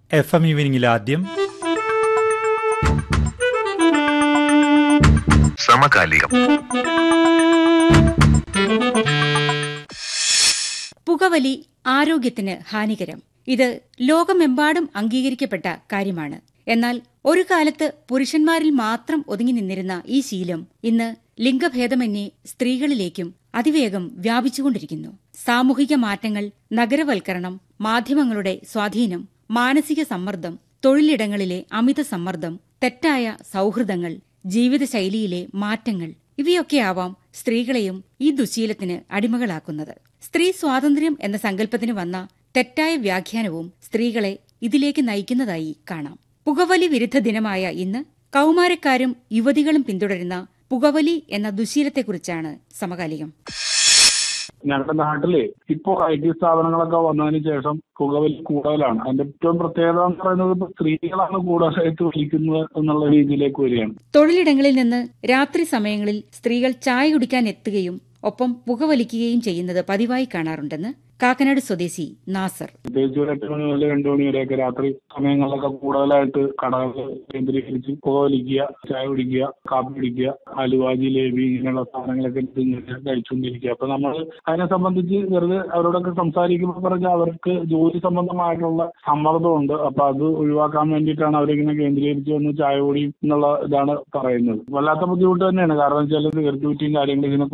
F M ഈവനിങ്ങിൽ ആദ്യം സമകാലികം പുകവലി ആരോഗ്യത്തിന് ഹാനികരം ഇത് ലോകമെമ്പാടും അംഗീകരിക്കപ്പെട്ട കാര്യമാണ് എന്നാൽ ഒരു കാലത്ത് പുരുഷന്മാരിൽ മാത്രം ഒതുങ്ങി നിന്നിരുന്ന ഈ ശീലം ഇന്ന് ലിംഗഭേദമന്യേ സ്ത്രീകളിലേക്കും അതിവേഗം വ്യാപിച്ചുകൊണ്ടിരിക്കുന്നു സാമൂഹിക മാറ്റങ്ങൾ നഗരവൽക്കരണം മാധ്യമങ്ങളുടെ സ്വാധീനം മാനസിക സമ്മർദ്ദം തൊഴിലിടങ്ങളിലെ അമിത സമ്മർദ്ദം തെറ്റായ സൗഹൃദങ്ങൾ ജീവിതശൈലിയിലെ മാറ്റങ്ങൾ ഇവയൊക്കെയാവാം സ്ത്രീകളെയും ഈ ദുശീലത്തിന് അടിമകളാക്കുന്നത് സ്ത്രീ സ്വാതന്ത്ര്യം എന്ന സങ്കല്പത്തിന് വന്ന തെറ്റായ വ്യാഖ്യാനവും സ്ത്രീകളെ ഇതിലേക്ക് നയിക്കുന്നതായി കാണാം പുകവലി വിരുദ്ധ ദിനമായ ഇന്ന് കൗമാരക്കാരും യുവതികളും പിന്തുടരുന്ന പുകവലി എന്ന ദുശീലത്തെക്കുറിച്ചാണ് സമകാലികം ഞങ്ങളുടെ നാട്ടില് ഇപ്പോ ഐ ടി സ്ഥാപനങ്ങളൊക്കെ വന്നതിന് ശേഷം പുകവലി കൂടുതലാണ് അതിന്റെ ഏറ്റവും പ്രത്യേകത എന്ന് പറയുന്നത് ഇപ്പൊ സ്ത്രീകളാണ് കൂടുതലായിട്ട് വലിക്കുന്നത് എന്നുള്ള രീതിയിലേക്ക് വരികയാണ് തൊഴിലിടങ്ങളിൽ നിന്ന് രാത്രി സമയങ്ങളിൽ സ്ത്രീകൾ ചായ കുടിക്കാൻ എത്തുകയും ഒപ്പം പുകവലിക്കുകയും ചെയ്യുന്നത് പതിവായി കാണാറുണ്ടെന്ന് കാക്കനാട് സ്വദേശി നാസർ പ്രത്യേകിച്ച് ഒരു എട്ട് മണി മുതൽ രണ്ടു മണി വരെയൊക്കെ രാത്രി സമയങ്ങളിലൊക്കെ കൂടുതലായിട്ട് കടകൾ കേന്ദ്രീകരിച്ച് പുകവലിക്കുക ചായ കുടിക്കുക കാപ്പി കുടിക്കുക അലുവ ജിലേബി ഇങ്ങനെയുള്ള സാധനങ്ങളൊക്കെ തിന്നിട്ട് കഴിച്ചുകൊണ്ടിരിക്കുക അപ്പൊ നമ്മൾ അതിനെ സംബന്ധിച്ച് വെറുതെ അവരോടൊക്കെ സംസാരിക്കുമ്പോൾ പറഞ്ഞാൽ അവർക്ക് ജോലി സംബന്ധമായിട്ടുള്ള സമ്മർദ്ദമുണ്ട് അപ്പൊ അത് ഒഴിവാക്കാൻ വേണ്ടിയിട്ടാണ് അവരിങ്ങനെ കേന്ദ്രീകരിച്ച് വന്ന് ചായ കുടി എന്നുള്ള ഇതാണ് പറയുന്നത് വല്ലാത്ത ബുദ്ധിമുട്ട് തന്നെയാണ് കാരണം വെച്ചാൽ സിഗരറ്റ് കുറ്റിയും കാര്യങ്ങളും ഇങ്ങനെ